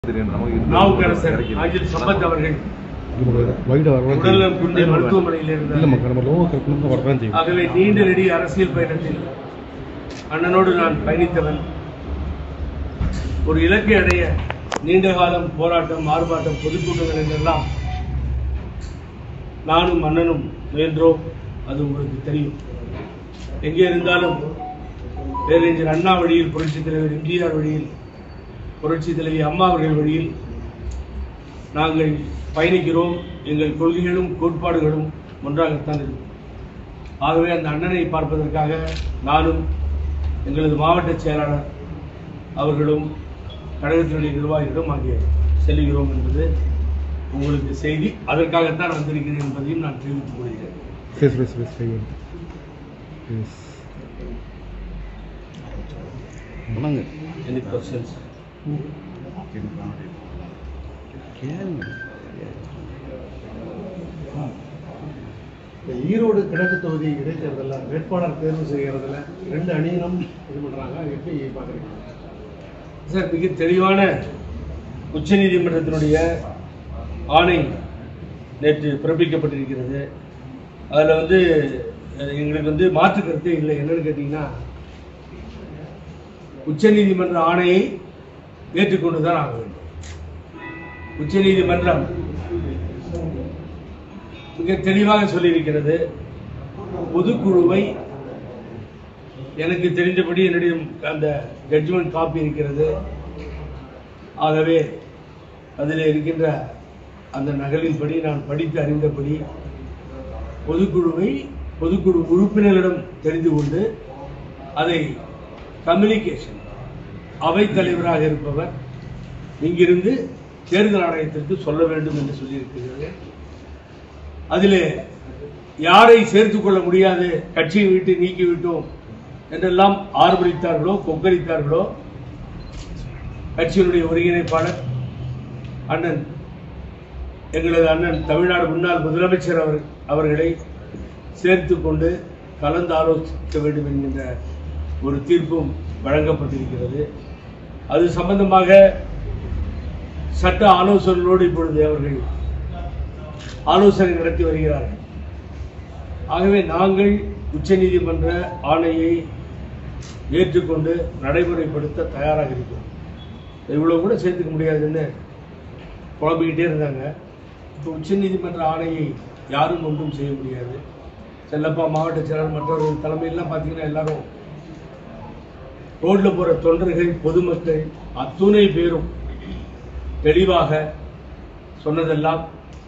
தெரியும் நமக்கு இந்த நாவுக்கரசர் கிடைக்கல. ஆகிய சம்பத் அவர்கள் வைட வரலாம் உடல்நலம் குன்றி மருத்துவமனையில் இல்ல இருந்தார் மக்கள் நம்ம லோக கற்பனை வரதான் செய்யும் ஆகவே நீண்ட நெடிய அரசியல் பயணத்தில் அண்ணனோடு நான் பயணித்தவன் ஒரு இலக்கை அடைய நீண்ட காலம் போராட்டம் ஆர்ப்பாட்டம் பொதுக்கூட்டங்கள் என்றெல்லாம் நானும் அண்ணனும் முயன்றோம் அது உங்களுக்கு தெரியும் எங்கே இருந்தாலும் பேரறிஞர் அண்ணா வழியில் புரட்சித் தலைவர் எம்ஜிஆர் வழியில் புரட்சித் தலைவி அம்மா அவர்கள் வழியில் நாங்கள் பயணிக்கிறோம் எங்கள் கொள்கைகளும் கோட்பாடுகளும் ஒன்றாகத்தான் இருக்கும் ஆகவே அந்த அண்ணனை பார்ப்பதற்காக நானும் எங்களது மாவட்ட செயலாளர் அவர்களும் கழகத்தினுடைய நிர்வாகிகளும் அங்கே செல்லுகிறோம் என்பது உங்களுக்கு செய்தி அதற்காகத்தான் வந்திருக்கிறேன் என்பதையும் நான் தெரிவித்துக் கொள்கிறேன் பேசு பேசு பேசு செய்யும் எஸ் வணங்க எனி கொஸ்டின்ஸ் கேளுங்க இந்த ஈரோடு கிழக்கு தொகுதி இடைத்தேர்தலில் வேட்பாளர் தேர்வு செய்யறதுல ரெண்டு அணியினம் இது பண்றாங்க அது எப்படி பாக்குறீங்க சார் மிக தெளிவான உச்சநீதிமன்றத்தினுடைய ஆணை நேற்று பிறப்பிக்கப்பட்டிருக்கிறது அதில் வந்து அஹ், எங்களுக்கு வந்து மாற்று கருத்தே இல்லை என்னன்னு கேட்டிங்கன்னா உச்சநீதிமன்ற ஆணையை ஏற்றுக்கொண்டு தான் ஆக வேண்டும் உச்சநீதிமன்றம் மிக தெளிவாக சொல்லியிருக்கிறது பொதுக்குழுவை எனக்கு தெரிந்தபடி என்னிடம் அந்த ஜட்ஜ்மெண்ட் காப்பி இருக்கிறது ஆகவே அதில் இருக்கின்ற அந்த நகலின்படி நான் படித்து அறிந்தபடி பொதுக்குழுவை பொதுக்குழு உறுப்பினர்களிடம் தெரிந்து கொண்டு அதை கம்யூனிகேஷன் அவைத் தலைவராக இருப்பவர் இங்கிருந்து தேர்தல் ஆணையத்திற்கு சொல்ல வேண்டும் என்று சொல்லியிருக்கிறது அதிலே யாரை சேர்த்துக் கொள்ள முடியாது கட்சியை விட்டு நீக்கிவிட்டோம் என்றெல்லாம் ஆர்ப்பரித்தார்களோ கொக்கரித்தார்களோ கட்சியினுடைய ஒருங்கிணைப்பாளர் அண்ணன் எங்களது அண்ணன் தமிழ்நாடு முன்னாள் முதலமைச்சர் அவர் அவர்களை சேர்த்து கொண்டு கலந்து ஆலோசிக்க வேண்டும் என்கின்ற ஒரு தீர்ப்பும் வழங்கப்பட்டிருக்கிறது அது சம்பந்தமாக சட்ட ஆலோசனைகளோடு இப்பொழுது அவர்கள் ஆலோசனை நடத்தி வருகிறார்கள் ஆகவே நாங்கள் உச்சநீதிமன்ற ஆணையை ஏற்றுக்கொண்டு நடைமுறைப்படுத்த தயாராக இருக்கிறோம் இவ்வளவு கூட சேர்த்துக்க முடியாதுன்னு குழம்பிக்கிட்டே இருந்தாங்க இப்போ உச்சநீதிமன்ற ஆணையை யாரும் ஒன்றும் செய்ய முடியாது செல்லப்பா மாவட்ட செயலாளர் மற்றவர்கள் தலைமையெல்லாம் பார்த்தீங்கன்னா எல்லாரும் ரோட்ல போற தொண்டர்கள் பொதுமக்கள் அத்துணை பேரும் தெளிவாக சொன்னதெல்லாம்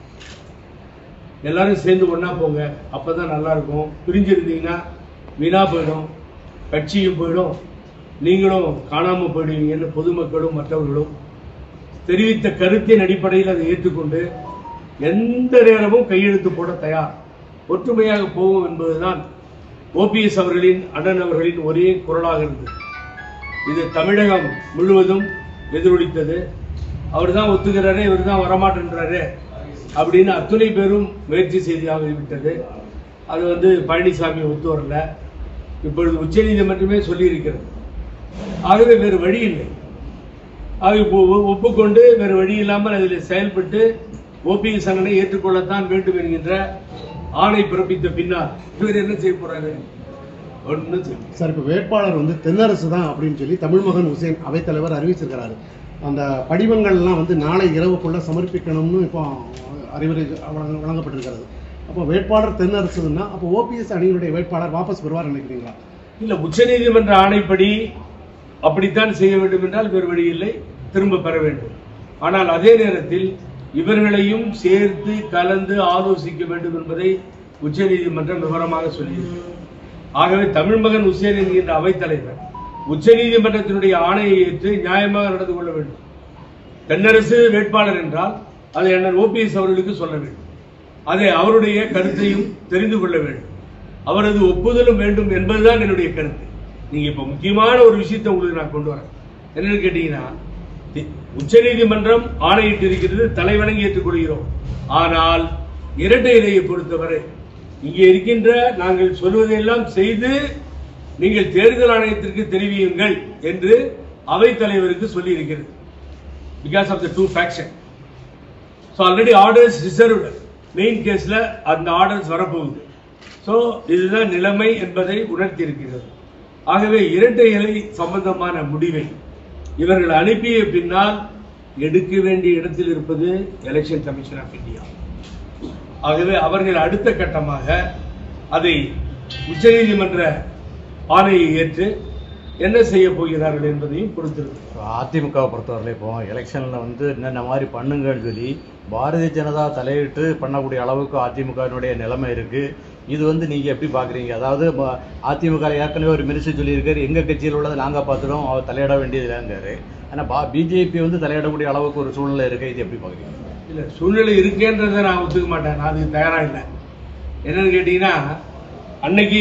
எல்லாரும் சேர்ந்து ஒண்ணா போங்க அப்பதான் நல்லா இருக்கும் பிரிஞ்சிருந்தீங்கன்னா வீணா போயிடும் கட்சியும் போயிடும் நீங்களும் காணாம போயிடுவீங்கன்னு பொதுமக்களும் மற்றவர்களும் தெரிவித்த கருத்தின் அடிப்படையில் அதை ஏற்றுக்கொண்டு எந்த நேரமும் கையெழுத்து போட தயார் ஒற்றுமையாக போவோம் என்பதுதான் ஓபிஎஸ் அவர்களின் அண்ணன் அவர்களின் ஒரே குரலாக இருந்தது இது தமிழகம் முழுவதும் எதிரொலித்தது அவர் தான் ஒத்துக்கிறாரு இவர் தான் வரமாட்டேன்றாரு அப்படின்னு அத்துணை பேரும் முயற்சி செய்தியாக விட்டது அது வந்து பழனிசாமி ஒத்து வரல இப்பொழுது உச்சநீதிமன்றமே சொல்லியிருக்கிறது ஆகவே வேறு வழி இல்லை ஆக இப்போ ஒ- ஒப்புக்கொண்டு வேறு வழி இல்லாமல் அதில் செயல்பட்டு ஓபிஎஸ் அண்ணனை ஏற்றுக்கொள்ளத்தான் வேண்டும் என்கின்ற ஆணை பிறப்பித்த பின்னால் இவர் என்ன செய்ய போறாரு ஒன்றும் செய்ய சார் இப்போ வேட்பாளர் வந்து தென்னரசு தான் அப்படின்னு சொல்லி தமிழ்மகன் ஹுசேன் அவைத்தலைவர் அறிவிச்சிருக்கிறாரு அந்த படிவங்கள்லாம் வந்து நாளை இரவுக்குள்ள சமர்ப்பிக்கணும்னு இப்போ அறிவுரை வழங்க- வழங்கப்பட்டிருக்கிறது அப்போ வேட்பாளர் தென்னரசுன்னா அப்போ ஓபிஎஸ் அணியினுடைய வேட்பாளர் வாபஸ் பெறுவார் நினைக்கிறீங்களா இல்ல உச்சநீதிமன்ற ஆணைப்படி அப்படித்தான் செய்ய வேண்டும் என்றால் வேறு வழி இல்லை திரும்ப பெற வேண்டும் ஆனால் அதே நேரத்தில் இவர்களையும் சேர்த்து கலந்து ஆலோசிக்க வேண்டும் என்பதை உச்சநீதிமன்றம் விவரமாக சொல்லியிருக்கிறது ஆகவே தமிழ்மகன் உசேன் என்கின்ற அவைத்தலைவர் உச்சநீதிமன்றத்தினுடைய ஆணையை ஏற்று நியாயமாக நடந்து கொள்ள வேண்டும் தென்னரசு வேட்பாளர் என்றால் அதை அண்ணன் ஓபிஎஸ் அவர்களுக்கு சொல்ல வேண்டும் அதை அவருடைய கருத்தையும் தெரிந்து கொள்ள வேண்டும் அவரது ஒப்புதலும் வேண்டும் என்பதுதான் என்னுடைய கருத்து நீங்க இப்ப முக்கியமான ஒரு விஷயத்தை உங்களுக்கு நான் கொண்டு வரேன் என்னன்னு கேட்டீங்கன்னா தி- உச்சநீதிமன்றம் ஆணையிட்டு இருக்கிறது தலைவணங்கி ஏற்றுக்கொள்கிறோம் ஆனால் இரட்டை இலையை பொறுத்தவரை இங்கே இருக்கின்ற நாங்கள் சொல்வதையெல்லாம் செய்து நீங்கள் தேர்தல் ஆணையத்திற்கு தெரிவியுங்கள் என்று அவைத் தலைவருக்கு சொல்லி இருக்கிறது because of the two faction so already orders reserved main கேஸில் அந்த ஆர்டர்ஸ் வரப்போகுது ஸோ இதுதான் நிலைமை என்பதை உணர்த்தி இருக்கிறது ஆகவே இரட்டை இலை சம்பந்தமான முடிவை இவர்கள் அனுப்பிய பின்னால் எடுக்க வேண்டிய இடத்தில் இருப்பது எலெக்ஷன் கமிஷன் ஆஃப் இந்தியா ஆகவே அவர்கள் அடுத்த கட்டமாக அதை உச்சநீதிமன்ற ஆணையை ஏற்று என்ன செய்ய போகிறார்கள் என்பதையும் பொறுத்திருக்கிறது அதிமுகவை பொறுத்தவரையில இப்போ எலெக்ஷன்ல வந்து என்னென்ன மாதிரி பண்ணுங்கன்னு சொல்லி பாரதிய ஜனதா தலையிட்டு பண்ணக்கூடிய அளவுக்கு அதிமுகவினுடைய நிலைமை இருக்கு இது வந்து நீங்க எப்படி பாக்குறீங்க அதாவது ம- அதிமுக ல ஏற்கனவே ஒரு மினிஸ்டர் சொல்லியிருக்காரு எங்க கட்சியில் உள்ளதை நாங்க பார்த்துடும் அவர் தலையிட வேண்டியதில்லைங்காரு ஆனா பிஜேபி வந்து தலையிடக்கூடிய அளவுக்கு ஒரு சூழ்நிலை இருக்கு இது எப்படி பாக்குறீங்க இல்ல சூழ்நிலை இருக்கேன்றதை நான் ஒத்துக்க மாட்டேன் நான் அதுக்கு தயாரா இல்லை என்னன்னு கேட்டீங்கன்னா அன்னைக்கு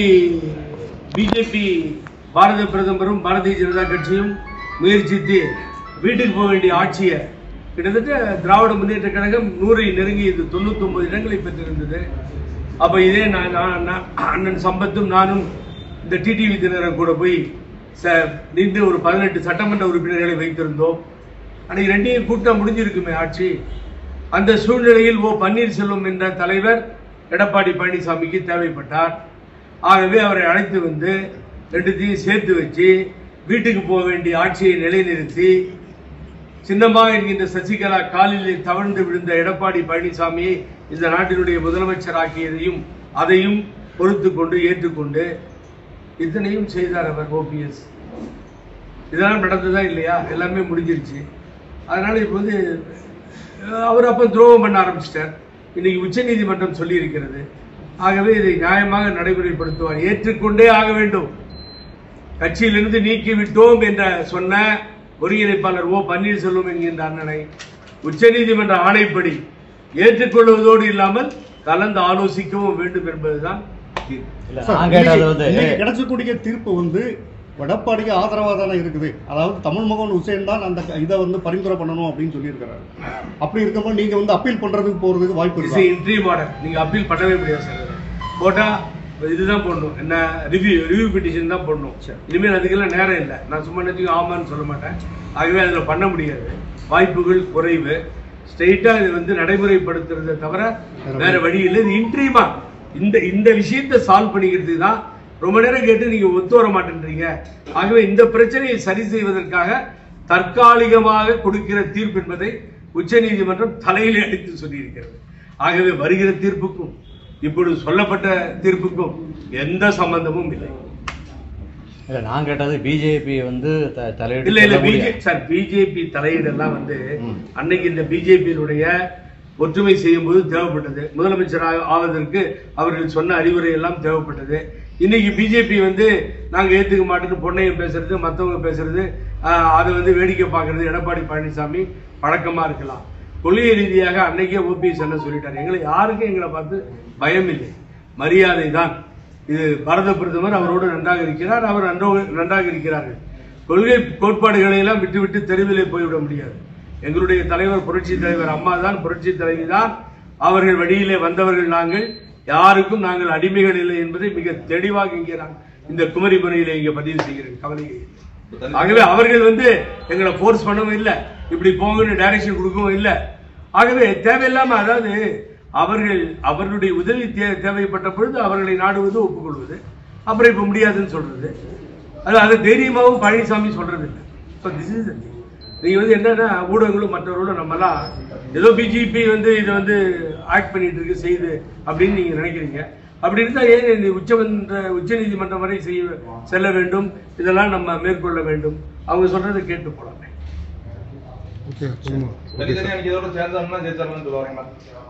பிஜேபி பாரத பிரதமரும் பாரதிய ஜனதா கட்சியும் முயற்சித்து வீட்டுக்கு போக வேண்டிய ஆட்சியை கிட்டத்தட்ட திராவிட முன்னேற்ற கழகம் நூறை நெருங்கியது தொண்ணூத்தி ஒன்பது இடங்களை பெற்றிருந்தது அப்ப இதே நான் நான்- நான் அண்ணன் சம்பத்தும் நானும் இந்த டிடிவி தினகரன் கூட போய் ச நின்று ஒரு பதினெட்டு சட்டமன்ற உறுப்பினர்களை வைத்திருந்தோம் அன்னைக்கு ரெண்டையும் கூட்டம் முடிஞ்சிருக்குமே ஆட்சி அந்த சூழ்நிலையில் ஓ பன்னீர்செல்வம் என்ற தலைவர் எடப்பாடி பழனிசாமிக்கு தேவைப்பட்டார் ஆகவே அவரை அழைத்து வந்து ரெண்டுத்தையும் சேர்த்து வச்சு வீட்டுக்கு போக வேண்டிய ஆட்சியை நிலைநிறுத்தி சின்னம்மா என்கின்ற சசிகலா காலில் தவழ்ந்து விழுந்த எடப்பாடி பழனிசாமியை இந்த நாட்டினுடைய முதலமைச்சராக்கியதையும் அதையும் பொறுத்து கொண்டு ஏற்றுக்கொண்டு இத்தனையும் செய்தார் அவர் ஓபிஎஸ் இதெல்லாம் நடந்ததா இல்லையா எல்லாமே முடிஞ்சிருச்சு அதனால இப்போ வந்து அஹ், அவர் அப்போ துரோகம் பண்ண ஆரம்பிச்சிட்டார் இன்னைக்கு உச்சநீதிமன்றம் சொல்லி இருக்கிறது ஆகவே இதை நியாயமாக நடைமுறைப்படுத்துவார் ஏற்றுக்கொண்டே ஆக வேண்டும் கட்சியிலிருந்து நீக்கி விட்டோம் என்ற சொன்ன ஒருங்கிணைப்பாளர் ஓ பன்னீர்செல்வம் என்கின்ற அண்ணனை உச்சநீதிமன்ற ஆணைப்படி ஏற்றுக்கொள்வதோடு இல்லாமல் கலந்து ஆலோசிக்கவும் வேண்டும் என்பதுதான் தீர்ப்பு. இல்ல சார், நான் கேட்டது இன்னைக்கு- வந்து இன்னைக்கு கிடைச்சக்கூடிய தீர்ப்பு வந்து எடப்பாடிக்கு ஆதரவாக தானே இருக்குது அதாவது தமிழ் மகன் ஹுசேன் தான் அந்த இதை வந்து பரிந்துரை பண்ணணும் அப்படின்னு சொல்லியிருக்கிறாரு அப்படி இருக்கும்போது நீங்க வந்து அப்பீல் பண்றதுக்கு போறதுக்கு வாய்ப்பு இட்ஸ் இருக்கு இன்ட்ரி மாடல் நீங்க அப்பீல் பண்ணவே முடியாது சார் போட்டா இதுதான் போடணும் என்ன ரிவ்யூ ரிவ்யூ பெட்டிஷன் தான் போடணும் இனிமேல் அதுக்கெல்லாம் நேரம் இல்லை நான் சும்மா நேரத்துக்கு ஆமான்னு சொல்ல மாட்டேன் ஆகவே அதில் பண்ண முடியாது வாய்ப்புகள் குறைவு ஸ்ட்ரெயிட்டா இது வந்து நடைமுறைப்படுத்துறதை தவிர வேற வழி இல்லை இது இன்ட்ரீமா இந்த இந்த விஷயத்தை சால்வ் பண்ணிக்கிறதுக்கு தான் ரொம்ப நேரம் கேட்டு நீங்க ஒத்து வர மாட்டேன்றீங்க ஆகவே இந்த பிரச்சனையை சரி செய்வதற்காக தற்காலிகமாக கொடுக்கிற தீர்ப்பு என்பதை உச்சநீதிமன்றம் தலையிலே அடித்து சொல்லியிருக்கிறது ஆகவே வருகிற தீர்ப்புக்கும் இப்பொழுது சொல்லப்பட்ட தீர்ப்புக்கும் எந்த சம்பந்தமும் இல்லை இல்ல நான் கேட்டது பிஜேபி வந்து த- தலையிட்டு இல்ல இல்ல சொல்லக்கூடிய- பிஜேபி சார் பிஜேபி தலையீடெல்லாம் வந்து ம். அன்னைக்கு இந்த பிஜேபியினுடைய ஒற்றுமை செய்யும் போது தேவைப்பட்டது முதலமைச்சர் ஆ- ஆவதற்கு அவர்கள் சொன்ன அறிவுரை எல்லாம் தேவைப்பட்டது இன்னைக்கு பிஜேபி வந்து நாங்க ஏத்துக்க மாட்டோம்னு பொன்னையும் பேசுறது மத்தவங்க பேசுறது ஆஹ், அதை வந்து வேடிக்கை பார்க்கறது எடப்பாடி பழனிசாமி பழக்கமா இருக்கலாம் கொள்கை ரீதியாக அன்னைக்கே ஓபிஎஸ் என்ன சொல்லிட்டாரு எங்களை யாருக்கும் எங்களை பார்த்து பயம் இல்லை மரியாதை தான் இது பாரத பிரதமர் அவரோடு நன்றாக இருக்கிறார் அவர் நன்றோ- நன்றாக இருக்கிறார்கள் கொள்கை கோட்பாடுகளை எல்லாம் விட்டுவிட்டு தெருவிலே போய்விட முடியாது எங்களுடைய தலைவர் புரட்சி தலைவர் அம்மா தான் புரட்சி தலைவி தான் அவர்கள் வழியிலே வந்தவர்கள் நாங்கள் யாருக்கும் நாங்கள் அடிமைகள் இல்லை என்பதை மிக தெளிவாக இங்கே நான் இந்த குமரி முறையிலே இங்கே பதிவு செய்கிறேன் கவலையை ஆகவே அவர்கள் வந்து எங்களை ஃபோர்ஸ் பண்ணவும் இல்லை இப்படி போங்கன்னு டைரக்ஷன் கொடுக்கவும் இல்லை ஆகவே தேவையில்லாம அதாவது அவர்கள் அவர்களுடைய உதவி தே- தேவைப்பட்ட பொழுது அவர்களை நாடுவது ஒப்புக்கொள்வது அப்புறம் இப்ப முடியாதுன்னு சொல்றது அது அது தைரியமாவும் பழனிசாமி சொல்றது இல்லை ஸோ திஸ் இஸ் நீங்க வந்து என்னன்னா ஊடகங்களும் மற்றவர்களும் நம்மலாம் ஏதோ பிஜேபி வந்து இதை வந்து ஆக்ட் பண்ணிட்டு இருக்கு செய்யுது அப்படின்னு நீங்க நினைக்கிறீங்க அப்படி இருந்தா ஏன் இந்த உச்சமன்ற உச்ச நீதிமன்றம் வரை செய்ய செல்ல வேண்டும் இதெல்லாம் நம்ம மேற்கொள்ள வேண்டும் அவங்க சொல்றதை கேட்டு போலாமே ஓகே சொல்லுங்க தனித்தனியா நீங்க இதோட சேர்ந்தோம்னா ஜெயிச்சிடலாம்னு சொல்லுவாங்களா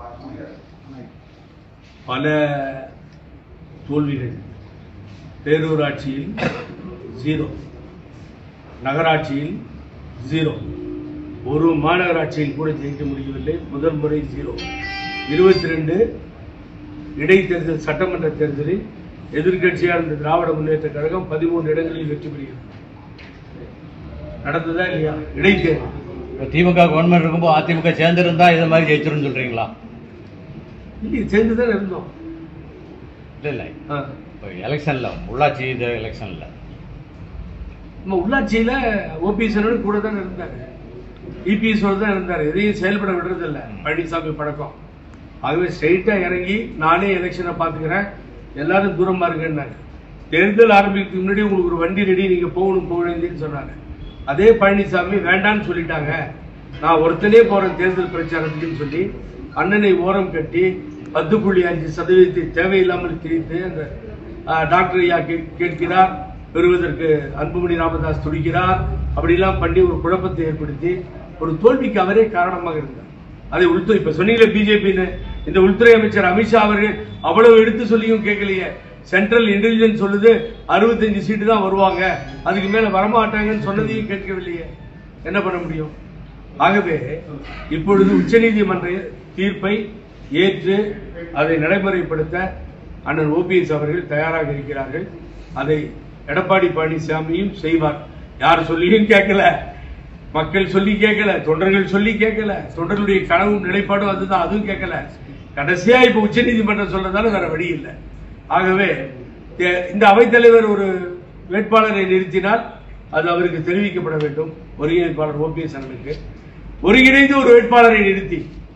பல தோல்விகள் பேரூராட்சியில் ஜீரோ நகராட்சியில் ஜீரோ ஒரு மாநகராட்சியில் கூட ஜெயிக்க முடியவில்லை முதல் முறை ஜீரோ இருபத்தி ரெண்டு இடைத்தேர்தல் சட்டமன்ற தேர்தலில் எதிர்க்கட்சியாக இருந்த திராவிட முன்னேற்ற கழகம் பதிமூன்று இடங்களில் வெற்றி பெறுகிறது நடந்ததா இல்லையா இடைத்தேர்தல் இப்ப திமுக கவர்மெண்ட் இருக்கும்போது அதிமுக சேர்ந்திருந்தா இது மாதிரி ஜெயிச்சிரும்னு சொல்றீங்களா இல்லையே சேர்ந்து தான் இருந்தோம் இல்ல இல்ல ஆ. இப்போ எலெக்ஷன்ல உள்ளாட்சி இது எலெக்ஷன்ல நம்ம உள்ளாட்சியில ஓபிஎஸ் கூட தான் இருந்தாங்க இபிஎஸ் தான் இருந்தார் எதையும் செயல்பட விடுறது இல்ல பழனிசாமி பழக்கம் ஆகவே ஸ்ட்ரைட்டா இறங்கி நானே எலெக்ஷனை பாத்துக்கிறேன் எல்லாரும் தூரமா இருங்கன்னாங்க தேர்தல் ஆரம்பிக்கிறதுக்கு முன்னாடி உங்களுக்கு ஒரு வண்டி ரெடி நீங்க போகணும் போகணுன்னு சொன்னாங்க அதே பழனிசாமி வேண்டான்னு சொல்லிட்டாங்க நான் ஒருத்தனே போறேன் தேர்தல் பிரச்சாரத்துக்குன்னு சொல்லி அண்ணனை ஓரம் கட்டி பத்து புள்ளி அஞ்சு சதவீதத்தை தேவையில்லாமல் திரித்து அந்த ஆஹ், டாக்டர் ஐயா கே- கேட்கிறார் பெறுவதற்கு அன்புமணி ராமதாஸ் துடிக்கிறார் அப்படிலாம் பண்ணி ஒரு குழப்பத்தை ஏற்படுத்தி ஒரு தோல்விக்கு அவரே காரணமாக இருந்தார் அதை உள்துறை இப்ப சொன்னீங்களே பிஜேபின்னு இந்த உள்துறை அமைச்சர் அமித்ஷா அவர்கள் அவ்வளவு எடுத்து சொல்லியும் கேட்கலையே சென்ட்ரல் இன்டெலிஜென்ஸ் சொல்லுது அறுபத்தஞ்சு சீட்டு தான் வருவாங்க அதுக்கு மேல வரமாட்டாங்கன்னு சொன்னதையும் கேட்கவில்லையே என்ன பண்ண முடியும் ஆகவே இப்பொழுது உச்சநீதிமன்ற தீர்ப்பை ஏற்று அதை நடைமுறைப்படுத்த அண்ணன் ஓபிஎஸ் அவர்கள் தயாராக இருக்கிறார்கள் அதை எடப்பாடி பழனிசாமியும் செய்வார் யார் சொல்லியும் கேட்கல மக்கள் சொல்லி கேட்கல தொண்டர்கள் சொல்லி கேட்கல தொண்டர்களுடைய கனவும் நிலைப்பாடும் அதுதான் அதுவும் கேட்கல கடைசியா இப்ப உச்சநீதிமன்றம் சொல்றதால வேற வழி இல்லை ஆகவே தே- இந்த அவைத்தலைவர் ஒரு வேட்பாளரை நிறுத்தினால் அது அவருக்கு தெரிவிக்கப்பட வேண்டும் ஒருங்கிணைப்பாளர் ஓபிஎஸ் அண்ணனுக்கு ஒருங்கிணைந்து ஒரு வேட்பாளரை நிறுத்தி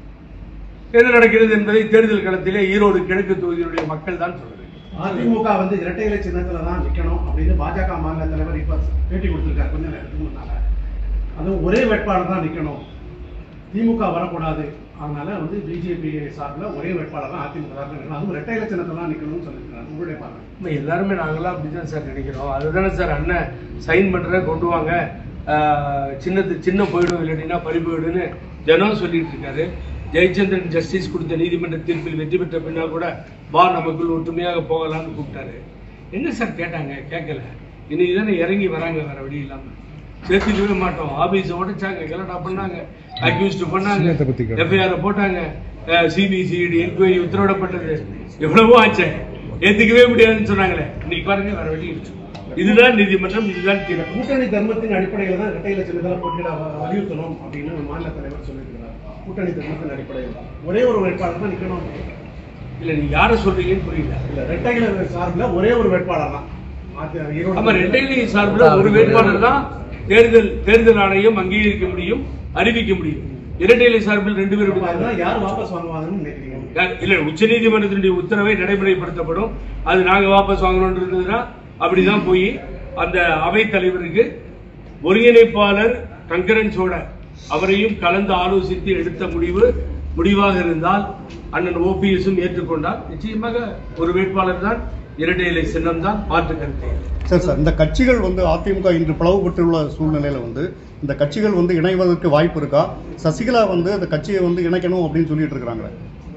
என்ன நடக்கிறது என்பதை தேர்தல் களத்திலே ஈரோடு கிழக்கு தொகுதியினுடைய மக்கள் தான் சொல்ல வேண்டும் அதிமுக வந்து இரட்டை இலை சின்னத்துல தான் நிக்கணும் அப்படின்னு பாஜக மாநில தலைவர் இப்ப பேட்டி கொடுத்திருக்காரு கொஞ்ச நேரத்துக்கு முன்னால அதுவும் ஒரே வேட்பாளர் தான் நிக்கணும் திமுக வரக்கூடாது அதனால வந்து பிஜேபி சார்பில் ஒரே வேட்பாளர் தான் அதிமுக சார்பில் நிக்கணும் அதுவும் இரட்டை இலை சின்னத்துல தான் நிக்கணும்னு சொல்லியிருக்காரு உங்களுடைய பார்வை நம்ம எல்லாருமே நாங்களாம் அப்படிதான் சார் நினைக்கிறோம் அதுதானே சார் அண்ணன் சைன் பண்ற கொண்டு வாங்க ஆஹ், சின்னது சின்ன போயிடும் இல்லைன்னா பறி போயிடும்னு தினம் சொல்லிட்டு இருக்காரு ஜெயச்சந்திரன் ஜஸ்டிஸ் கொடுத்த நீதிமன்ற தீர்ப்பில் வெற்றி பெற்ற பின்னா கூட வா நமக்குள் ஒற்றுமையாக போகலாம்னு கூப்பிட்டாரு என்ன சார் கேட்டாங்க கேட்கல இன்னைக்கு தானே இறங்கி வராங்க வேற வழி இல்லாம சேர்த்துக்கவே மாட்டோம் ஆபீஸ் உடைச்சாங்க கலடா பண்ணாங்க அக்யூஸ்ட் பண்ணாங்க சின்னத்தை பத்தி கேட்டேன். எஃப்ஐஆர் போட்டாங்க சிபிசிஐடி என்கொயரி உத்தரவிடப்பட்டது எவ்வளவோ ஆச்சு ஏத்துக்கவே முடியாதுன்னு சொன்னாங்களே இன்னைக்கு பாருங்க வேற வழி இருக்கு இதுதான் நீதிமன்றம் இதுதான் தீர்ப்பு கூட்டணி தர்மத்தின் அடிப்படையில் தான் இரட்டை இலை சின்னத்தில் போட்டியிட வ- வலியுறுத்தணும் அப்படின்னு மாநில தலைவர் சொல்லியிருக்கிறார் கூட்டணி தர்மத்தின் அடிப்படையில் தான் ஒரே ஒரு வேட்பாளர் தான் நிக்கணும் இல்ல நீங்க யார சொல்றீங்கன்னு புரியல இல்ல இரட்டை இலை சார்பில் ஒரே ஒரு வேட்பாளர் தான் அது ஈரோடு ஆமா ரெட்டையிலை சார்பில் ஒரு வேட்பாளர் தான் தேர்தல் தேர்தல் ஆணையம் அங்கீகரிக்க முடியும் அறிவிக்க முடியும் இரட்டையிலை சார்பில் ரெண்டு பேரும் அப்ப அதெல்லாம் யார் வாபஸ் வாங்குவாங்கன்னு நினைக்கிறீங்க யார்- இல்ல உச்சநீதிமன்றத்தினுடைய உத்தரவை நடைமுறைப்படுத்தப்படும் அது நாங்க வாபஸ் வாங்கணும்னு இருந்ததுன்னா அப்படிதான் போய் அந்த அவை தலைவருக்கு ஒருங்கிணைப்பாளர் கங்கரன்ஸோட அவரையும் கலந்து ஆலோசித்து எடுத்த முடிவு முடிவாக இருந்தால் அண்ணன் ஓபிஎஸும் ஏற்றுக்கொண்டால் நிச்சயமாக ஒரு வேட்பாளர் தான் இரட்டை இலை சின்னம் தான் மாற்று கருத்து இல்லை. சரி சார் இந்த கட்சிகள் வந்து அதிமுக இன்று பிளவுபட்டுள்ள சூழ்நிலையில வந்து இந்த கட்சிகள் வந்து இணைவதற்கு வாய்ப்பு இருக்கா சசிகலா வந்து அந்த கட்சியை வந்து இணைக்கணும் அப்படின்னு சொல்லிட்டு இருக்காங்க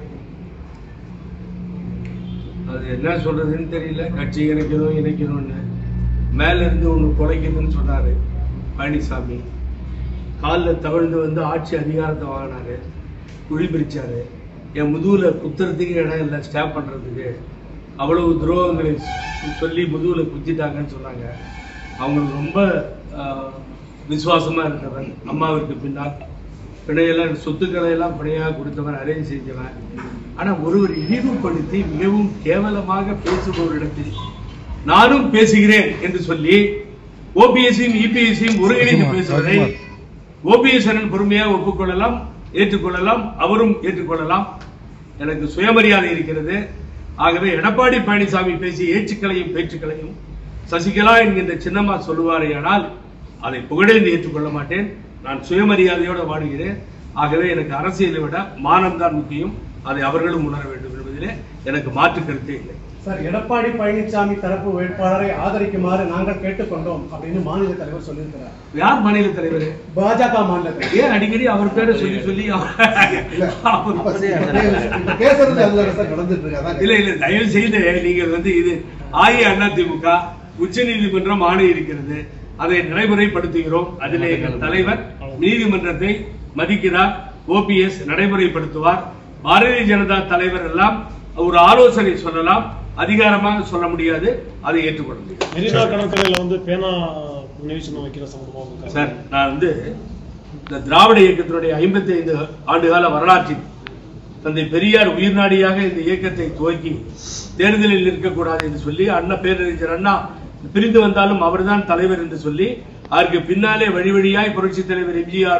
அது என்ன சொல்றதுன்னு தெரியல கட்சி இணைக்கணும் இணைக்கணும்னு மேல இருந்து ஒண்ணு குலைக்குதுன்னு சொன்னாரு பழனிசாமி காலில் தவழ்ந்து வந்து ஆட்சி அதிகாரத்தை வாங்கினாரு குழி பிரிச்சாரு என் முதுகுல குத்துறதுக்கு இடம் இல்லை ஸ்டாப் பண்றதுக்கு அவ்வளவு துரோகங்களை சொ- சொல்லி முதுகுல குத்திட்டாங்கன்னு சொன்னாங்க அவங்களுக்கு ரொம்ப ஆஹ், விசுவாசமா இருந்தவன் அம்மாவிற்கு பின்னால் பிணையெல்லாம் சொத்துக்களை எல்லாம் பிணையாக கொடுத்தவன் அரேஞ்ச் செஞ்சவன் ஆனா ஒருவர் இழிவுபடுத்தி மிகவும் கேவலமாக பேசுபவரிடத்தில் நானும் பேசுகிறேன் என்று சொல்லி ஓபிஎஸ்சியும் இபிஎஸ்சியும் ஒருங்கிணைந்து பேசுவதை ஓபிஎஸ் அண்ணன் பொறுமையாக ஒப்புக்கொள்ளலாம் ஏற்றுக்கொள்ளலாம் அவரும் ஏற்றுக்கொள்ளலாம் எனக்கு சுயமரியாதை இருக்கிறது ஆகவே எடப்பாடி பழனிசாமி பேசிய ஏச்சுக்களையும் பேச்சுக்களையும் சசிகலா என்கின்ற சின்னம்மா சொல்லுவாரேயானால் அதை புகழேந்து ஏற்றுக்கொள்ள மாட்டேன் நான் சுயமரியாதையோடு வாடுகிறேன் ஆகவே எனக்கு அரசியலை விட மானம்தான் முக்கியம் அதை அவர்களும் உணர வேண்டும் என்பதிலே எனக்கு மாற்று கருத்தே இல்லை சார் எடப்பாடி பழனிசாமி தரப்பு வேட்பாளரை ஆதரிக்குமாறு நாங்கள் கேட்டுக்கொண்டோம் அப்படின்னு மாநில தலைவர் சொல்லியிருக்கிறார் யார் மாநில தலைவர் பாஜக மாநில தலைவர் ஏன் அடிக்கடி அவர் பேரை சொல்லி சொல்லி இல்ல, அவர் இப்ப இப்ப பேசுறது அதுல சார் நடந்துட்டு இருக்கு அதான் இல்ல இல்ல தயவு செய்து நீங்கள் வந்து இது அஇஅதிமுக உச்ச நீதிமன்றம் ஆணை இருக்கிறது அதை நடைமுறைப்படுத்துகிறோம் அதிலே எங்கள் தலைவர் நீதிமன்றத்தை மதிக்கிறார் ஓபிஎஸ் நடைமுறைப்படுத்துவார் பாரதிய ஜனதா தலைவர் எல்லாம் ஒரு ஆலோசனை சொல்லலாம் அதிகாரமாக சொல்ல முடியாது அதை ஏற்றுக்கொள்ள முடியும் மெரினா கடற்கரையில வந்து பேனா நினைவு சின்னம் வைக்கிற சம்பந்தமா வந்து சார் நான் வந்து இந்த திராவிட இயக்கத்தினுடைய ஐம்பத்தி ஐந்து ஆண்டுகால வரலாற்றில் தந்தை பெரியார் உயிர்நாடியாக இந்த இயக்கத்தை துவக்கி தேர்தலில் நிற்கக்கூடாது என்று சொல்லி அண்ணா பேரறிஞர் அண்ணா பிரிந்து வந்தாலும் அவர்தான் தலைவர் என்று சொல்லி அதற்கு பின்னாலே வழி வழியாய் புரட்சி தலைவர் எம்ஜிஆரும்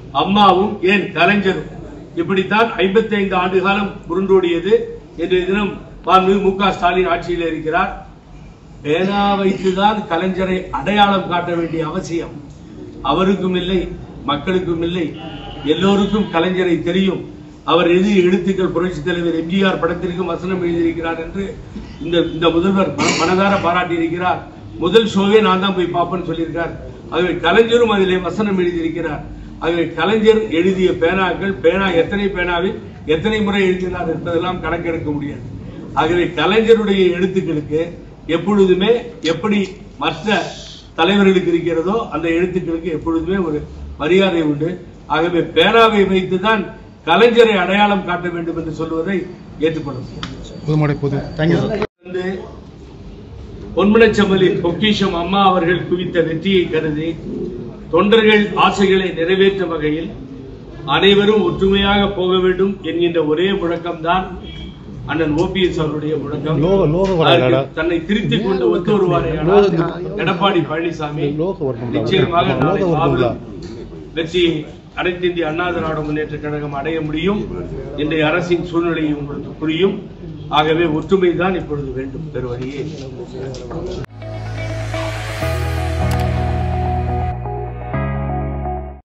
அம்மாவும் ஏன் கலைஞரும் இப்படித்தான் 55 ஆண்டு காலம் உருண்டோடியது இன்றைய தினம் மாண்புமிகு மு க ஸ்டாலின் ஆட்சியில் இருக்கிறார் பேனா வைத்துதான் கலைஞரை அடையாளம் காட்ட வேண்டிய அவசியம் அவருக்கும் இல்லை மக்களுக்கும் இல்லை எல்லோருக்கும் கலைஞரை தெரியும் அவர் எழுதிய எழுத்துக்கள் புரட்சி தலைவர் எம்ஜிஆர் படத்திற்கும் வசனம் எழுதியிருக்கிறார் என்று இந்த இந்த முதல்வர் மன- மனதார பாராட்டியிருக்கிறார் முதல் ஷோவே நான் தான் போய் பார்ப்பேன்னு சொல்லியிருக்கார் ஆகவே கலைஞரும் அதிலே வசனம் எழுதியிருக்கிறார் ஆகவே கலைஞர் எழுதிய பேனாக்கள் பேனா எத்தனை பேனாவில் எத்தனை முறை எழுதினார் என்பதெல்லாம் கணக்கெடுக்க முடியாது ஆகவே கலைஞருடைய எழுத்துக்களுக்கு எப்பொழுதுமே எப்படி மற்ற தலைவர்களுக்கு இருக்கிறதோ அந்த எழுத்துக்களுக்கு எப்பொழுதுமே ஒரு மரியாதை உண்டு ஆகவே பேனாவை வைத்துதான் கலைஞரை அடையாளம் காட்ட வேண்டும் என்று சொல்வதை ஏற்றுக்கொள்ள முடியும் பொதுமடை பொது தேங்க்யூ சார் வந்து பொன்மனச்செம்மலின் பொக்கிஷம் அம்மா அவர்கள் குவித்த வெற்றியை கருதி தொண்டர்கள் ஆசைகளை நிறைவேற்றும் வகையில் அனைவரும் ஒற்றுமையாக போக வேண்டும் என்கின்ற ஒரே முழக்கம்தான் அண்ணன் ஓபிஎஸ் அவருடைய முழக்கம் லோகோ- லோகோ வராதா? அதற்கு தன்னை திருத்திக் கொண்டு ஒத்து வருவாரேயானால் எடப்பாடி பழனிசாமி லோகோ வரணும்ல. நிச்சயமாக நாளை லோகோ வரணும்ல. மாபெரும் வெற்றியை அனைத்து இந்திய அண்ணா திராவிட முன்னேற்ற கழகம் அடைய முடியும் இன்றைய அரசின் சூழ்நிலையும் உங்களுக்கு புரியும் ஆகவே ஒற்றுமை தான் இப்பொழுது வேண்டும் வேறு வழியே இல்லை.